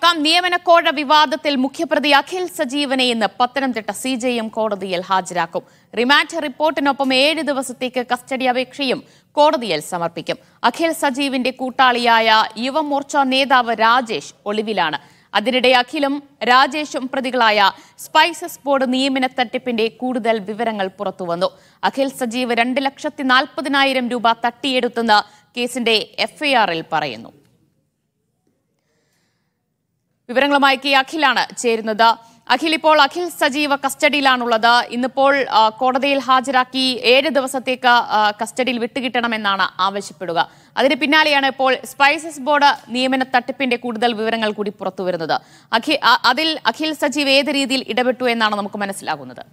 നോക്കാം നിയമനക്കോഴ വിവാദത്തിൽ മുഖ്യപ്രതി അഖിൽ സജീവനെ ഇന്ന് പത്തനംതിട്ട സി ജെ എം കോടതിയിൽ ഹാജരാക്കും റിമാൻഡ് റിപ്പോർട്ടിനൊപ്പം ഏഴ് ദിവസത്തേക്ക് കസ്റ്റഡി അപേക്ഷയും കോടതിയിൽ സമർപ്പിക്കും അഖിൽ സജീവിന്റെ കൂട്ടാളിയായ യുവമോർച്ച നേതാവ് രാജേഷ് ഒളിവിലാണ് അതിനിടെ അഖിലും രാജേഷും പ്രതികളായ സ്പൈസസ് ബോർഡ് നിയമന തട്ടിപ്പിന്റെ കൂടുതൽ വിവരങ്ങൾ പുറത്തുവന്നു അഖിൽ സജീവ് രണ്ട് ലക്ഷത്തി നാൽപ്പതിനായിരം രൂപ തട്ടിയെടുത്തെന്ന് കേസിന്റെ എഫ്ഐആറിൽ പറയുന്നു വിവരങ്ങളുമായി കെ അഖിലാണ് ചേരുന്നത് അഖിൽ ഇപ്പോൾ അഖിൽ സജീവ കസ്റ്റഡിയിലാണുള്ളത് ഇന്നിപ്പോൾ ആ, കോടതിയിൽ ഹാജരാക്കി ഏഴ് ദിവസത്തേക്ക് ആ, കസ്റ്റഡിയിൽ വിട്ടുകിട്ടണമെന്നാണ് ആവശ്യപ്പെടുക അതിന് പിന്നാലെയാണ് ഇപ്പോൾ സ്പൈസസ് ബോർഡ് നിയമന തട്ടിപ്പിന്റെ കൂടുതൽ വിവരങ്ങൾ കൂടി പുറത്തുവരുന്നത് അഖി ആ, അതിൽ അഖിൽ സജീവ് ഏത് രീതിയിൽ ഇടപെട്ടു എന്നാണ് നമുക്ക് മനസ്സിലാകുന്നത്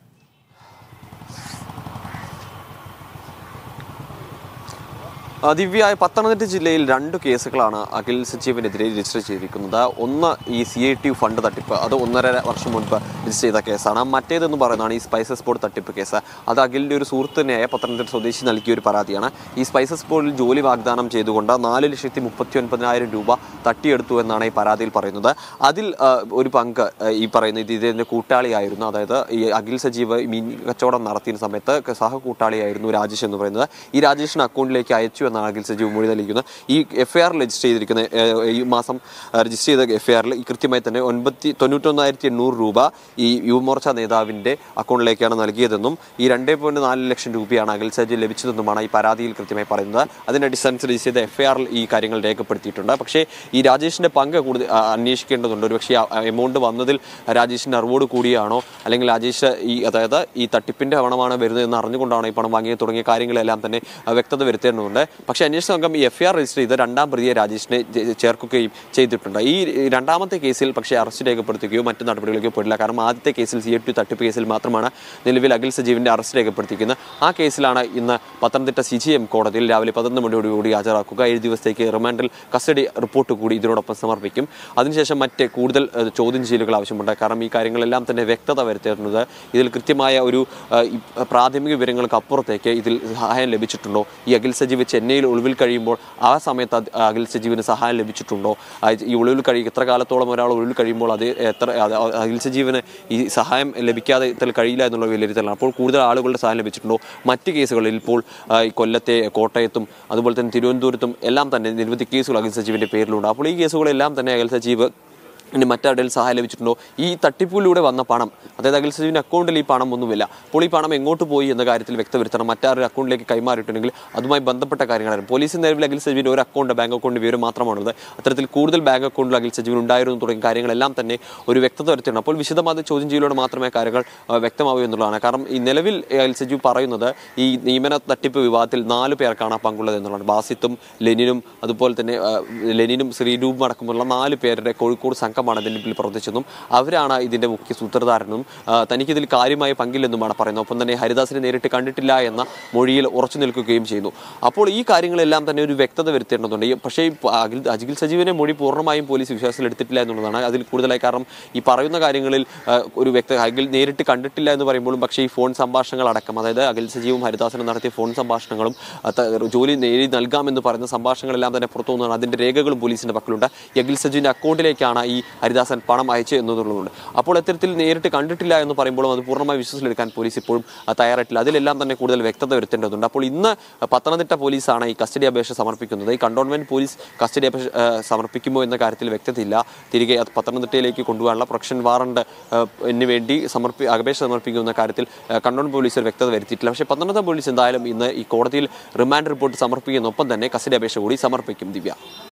ആ, ദിവ്യ പത്തനംതിട്ട ജില്ലയിൽ രണ്ട് കേസുകളാണ് അഖിൽ സജീവിനെതിരെ രജിസ്റ്റർ ചെയ്തിരിക്കുന്നത് ഒന്ന് ഈ സി ഐ ടി ഫണ്ട് തട്ടിപ്പ് അത് ഒന്നര വർഷം മുൻപ് രജിസ്റ്റർ ചെയ്ത കേസാണ് മറ്റേതെന്ന് പറയുന്നതാണ് ഈ സ്പൈസസ് ബോർഡ് തട്ടിപ്പ് കേസ് അത് അഖിലിൻ്റെ ഒരു സുഹൃത്തിനെയായ പത്തനംതിട്ട സ്വദേശി നൽകിയ ഒരു പരാതിയാണ് ഈ സ്പൈസസ് ബോർഡിൽ ജോലി വാഗ്ദാനം ചെയ്തുകൊണ്ട് നാല് ലക്ഷത്തി മുപ്പത്തി ഒൻപതിനായിരം രൂപ തട്ടിയെടുത്തു എന്നാണ് ഈ പരാതിയിൽ പറയുന്നത് അതിൽ ആ, ഒരു പങ്ക് ആ, ഈ പറയുന്ന ഇത് ഇതിൻ്റെ കൂട്ടാളിയായിരുന്നു അതായത് ഈ അഖിൽ സജീവ് മീൻ കച്ചവടം നടത്തിയ സമയത്ത് സഹ കൂട്ടാളിയായിരുന്നു രാജേഷ് എന്ന് പറയുന്നത് ഈ രാജേഷിന് അക്കൗണ്ടിലേക്ക് അയച്ചു എന്നാണ് അഖിൽ സജീവ് മൊഴി നൽകിക്കുന്നത് ഈ എഫ് ഐ ആർ രജിസ്റ്റർ ചെയ്തിരിക്കുന്ന ഏഹ്, ഈ മാസം രജിസ്റ്റർ ചെയ്ത എഫ് ഐ ആറിൽ കൃത്യമായി തന്നെ ഒൻപത്തി തൊണ്ണൂറ്റൊന്നായിരത്തി എണ്ണൂറ് രൂപ ഈ യുവമോർച്ച നേതാവിൻ്റെ അക്കൗണ്ടിലേക്കാണ് നൽകിയതെന്നും ഈ രണ്ടേ പോയിന്റ് നാല് ലക്ഷം രൂപയാണ് അഖിൽ സജീവ് ലഭിച്ചതെന്നുമാണ് ഈ പരാതിയിൽ കൃത്യമായി പറയുന്നത് അതിൻ്റെ അടിസ്ഥാനത്തിൽ രജിസ്റ്റർ ചെയ്ത എഫ് ഐ ആറിൽ ഈ കാര്യങ്ങൾ രേഖപ്പെടുത്തിയിട്ടുണ്ട് പക്ഷേ ഈ രാജേഷിൻ്റെ പങ്ക് കൂടുതൽ ആ, അന്വേഷിക്കേണ്ടതുണ്ട് ഒരുപക്ഷേ ആ എമൗണ്ട് വന്നതിൽ രാജേഷിൻ്റെ അറിവോട് കൂടിയാണോ അല്ലെങ്കിൽ രാജേഷ് ഈ അതായത് ഈ തട്ടിപ്പിൻ്റെ പണമാണ് വരുന്നത് എന്ന് അറിഞ്ഞുകൊണ്ടാണോ ഈ പണം വാങ്ങിയത് തുടങ്ങിയ കാര്യങ്ങളെല്ലാം തന്നെ ആ, വ്യക്തത വരുത്തേണ്ടതുണ്ട് പക്ഷേ അന്വേഷണ സംഘം ഈ എഫ് ഐ ആർ രജിസ്റ്റർ ചെയ്ത് രണ്ടാം പ്രതിയെ രാജേഷിനെ ചേ- ചേർക്കുകയും ചെയ്തിട്ടുണ്ട് ഈ രണ്ടാമത്തെ കേസിൽ പക്ഷേ അറസ്റ്റ് രേഖപ്പെടുത്തുകയോ മറ്റു നടപടികളിലേക്കോ പോയിട്ടില്ല കാരണം ആദ്യത്തെ കേസിൽ സി എ ടി തട്ടിപ്പ് കേസിൽ മാത്രമാണ് നിലവിൽ അഖിൽ സജീവിൻ്റെ അറസ്റ്റ് രേഖപ്പെടുത്തിയിരിക്കുന്നത് ആ കേസിലാണ് ഇന്ന് പത്തനംതിട്ട സി ജി എം കോടതിയിൽ രാവിലെ പതിനൊന്ന് മണിയോടുകൂടി ഹാജരാക്കുക ഏഴ് ദിവസത്തേക്ക് റിമാൻഡിൽ കസ്റ്റഡി റിപ്പോർട്ട് കൂടി ഇതിനോടൊപ്പം സമർപ്പിക്കും അതിനുശേഷം മറ്റ് കൂടുതൽ ഏഹ്, ചോദ്യം ചെയ്യലുകൾ ആവശ്യമുണ്ട് കാരണം ഈ കാര്യങ്ങളെല്ലാം തന്നെ വ്യക്തത വരുത്തേണ്ടത് ഇതിൽ കൃത്യമായ ഒരു ഏഹ്, ഈ പ്രാഥമിക വിവരങ്ങൾക്ക് അപ്പുറത്തേക്ക് ഇതിൽ സഹായം ലഭിച്ചിട്ടുണ്ടോ ഈ അഖിൽ സജീവ് ചെന്നൈയിൽ ഒളിവിൽ കഴിയുമ്പോൾ ആ സമയത്ത് അത് അഖിൽ സജീവിന് സഹായം ലഭിച്ചിട്ടുണ്ടോ ആ, ഈ ഒളിവിൽ കഴിയും എത്ര കാലത്തോളം ഒരാൾ ഒളിവിൽ കഴിയുമ്പോൾ അത് എത്ര അത് അഖിൽ സജീവിന് ഈ സഹായം ലഭിക്കാതെ ഇത്തരം കഴിയില്ല എന്നുള്ള വിലയിരുത്തലാണ് അപ്പോൾ കൂടുതൽ ആളുകളുടെ സഹായം ലഭിച്ചിട്ടുണ്ടോ മറ്റ് കേസുകളിൽ ഇപ്പോൾ ആ, ഈ കൊല്ലത്തെ കോട്ടയത്തും അതുപോലെ തന്നെ തിരുവനന്തപുരത്തും എല്ലാം തന്നെ നിരവധി കേസുകൾ അഖിൽ സജീവിൻ്റെ പേരിലുണ്ട് അപ്പോൾ ഈ കേസുകളെല്ലാം തന്നെ അഖിൽ സജീവ് ഇനി മറ്റാരുടെയും സഹായം ലഭിച്ചിട്ടുണ്ടോ ഈ തട്ടിപ്പിലൂടെ വന്ന പണം അതായത് അഖിൽ സജീവിൻ്റെ അക്കൗണ്ടിൽ ഈ പണം ഒന്നുമില്ല അപ്പോൾ ഈ പണം എങ്ങോട്ട് പോയി എന്ന കാര്യത്തിൽ വ്യക്തത വരുത്തണം മറ്റാരുടെ അക്കൗണ്ടിലേക്ക് കൈമാറിയിട്ടുണ്ടെങ്കിൽ അതുമായി ബന്ധപ്പെട്ട കാര്യങ്ങളാണ് പോലീസ് നിലവിൽ അഖിൽ സജീവിൻ്റെ ഒരു അക്കൗണ്ട് ബാങ്ക് അക്കൗണ്ട് വിവരം മാത്രമാണുള്ളത് അത്തരത്തിൽ കൂടുതൽ ബാങ്ക് അക്കൗണ്ടിൽ അഖിൽ സജീവിന് ഉണ്ടായിരുന്നു തുടങ്ങിയ കാര്യങ്ങളെല്ലാം തന്നെ ഒരു വ്യക്തത വരുത്തണം അപ്പോൾ വിശദമായ ചോദ്യം ചെയ്യലോടെ മാത്രമേ കാര്യങ്ങൾ ആ, വ്യക്തമാവൂ എന്നുള്ളതാണ് കാരണം ഈ നിലവിൽ അഖിൽ സജീവ് പറയുന്നത് ഈ നിയമന തട്ടിപ്പ് വിവാദത്തിൽ നാല് പേർക്കാണ് ആ പങ്കുള്ളത് എന്നുള്ളതാണ് ബാസിത്തും ലെനിനും അതുപോലെ തന്നെ ആ, ലെനിനും ശ്രീരൂപും അടക്കമുള്ള നാല് പേരുടെ കോഴിക്കോട് സംഘമാണ് ഇതിൻ്റെ പിന്നിൽ പ്രവർത്തിച്ചെന്നും അവരാണ് ഇതിൻ്റെ മുഖ്യ സൂത്രധാരനും ആ, തനിക്കിതിൽ കാര്യമായ പങ്കില്ലെന്നുമാണ് പറയുന്നത് ഒപ്പം തന്നെ ഹരിദാസിനെ നേരിട്ട് കണ്ടിട്ടില്ല എന്ന മൊഴിയിൽ ഉറച്ചു നിൽക്കുകയും ചെയ്യുന്നു അപ്പോൾ ഈ കാര്യങ്ങളെല്ലാം തന്നെ ഒരു വ്യക്തത വരുത്തേണ്ടതുണ്ട് ഈ- പക്ഷേ ഈ പ- അഖിൽ അഖിൽ സജീവിനെ മൊഴി പൂർണ്ണമായും പോലീസ് വിശ്വാസത്തിൽ എടുത്തിട്ടില്ല എന്നുള്ളതാണ് അതിൽ കൂടുതലായി കാരണം ഈ പറയുന്ന കാര്യങ്ങളിൽ ആ, ഒരു വ്യക്ത അഖിൽ നേരിട്ട് കണ്ടിട്ടില്ല എന്ന് പറയുമ്പോഴും പക്ഷേ ഈ ഫോൺ സംഭാഷണങ്ങൾ അടക്കം അതായത് അഖിൽ സജീവും ഹരിദാസനും നടത്തിയ ഫോൺ സംഭാഷണങ്ങളും ആ, ത- ജോലി നേടി നൽകാമെന്ന് പറയുന്ന സംഭാഷണങ്ങളെല്ലാം തന്നെ പുറത്തു വന്നതാണ് അതിന്റെ രേഖകളും പോലീസിന്റെ പക്കലുണ്ട് ഈ അഖിൽ സജീവിന്റെ അക്കൗണ്ടിലേക്കാണ് ഈ ഹരിദാസൻ പണം അയച്ചു എന്നുള്ളതുകൊണ്ട് അപ്പോൾ ഇത്തരത്തിൽ നേരിട്ട് കണ്ടിട്ടില്ല എന്ന് പറയുമ്പോഴും അത് പൂർണ്ണമായി വിശ്വസിച്ചെടുക്കാൻ പോലീസ് ഇപ്പോഴും ആ, തയ്യാറായിട്ടില്ല അതിലെല്ലാം തന്നെ കൂടുതൽ വ്യക്തത വരുത്തേണ്ടതുണ്ട് അപ്പോൾ ഇന്ന് പത്തനംതിട്ട പോലീസാണ് ഈ കസ്റ്റഡി അപേക്ഷ സമർപ്പിക്കുന്നത് ഈ കണ്ടോൺമെന്റ് പോലീസ് കസ്റ്റഡി അപേക്ഷ ആ, സമർപ്പിക്കുമോ എന്ന കാര്യത്തിൽ വ്യക്തതയില്ല തിരികെ അത് പത്തനംതിട്ടയിലേക്ക് കൊണ്ടുപോകാനുള്ള പ്രൊട്ടക്ഷൻ വാറണ്ട് ന് വേണ്ടി സമർപ്പി അപേക്ഷ സമർപ്പിക്കുമെന്ന കാര്യത്തിൽ ആ, കണ്ടോൺമെന്റ് പോലീസ് ഒരു വ്യക്തത വരുത്തിയിട്ടില്ല പക്ഷേ പത്തനംതിട്ട പോലീസ് എന്തായാലും ഇന്ന് ഈ കോടതിയിൽ റിമാൻഡ് റിപ്പോർട്ട് സമർപ്പിക്കുന്നതിനൊപ്പം തന്നെ കസ്റ്റഡി അപേക്ഷ കൂടി സമർപ്പിക്കും ദിവ്യ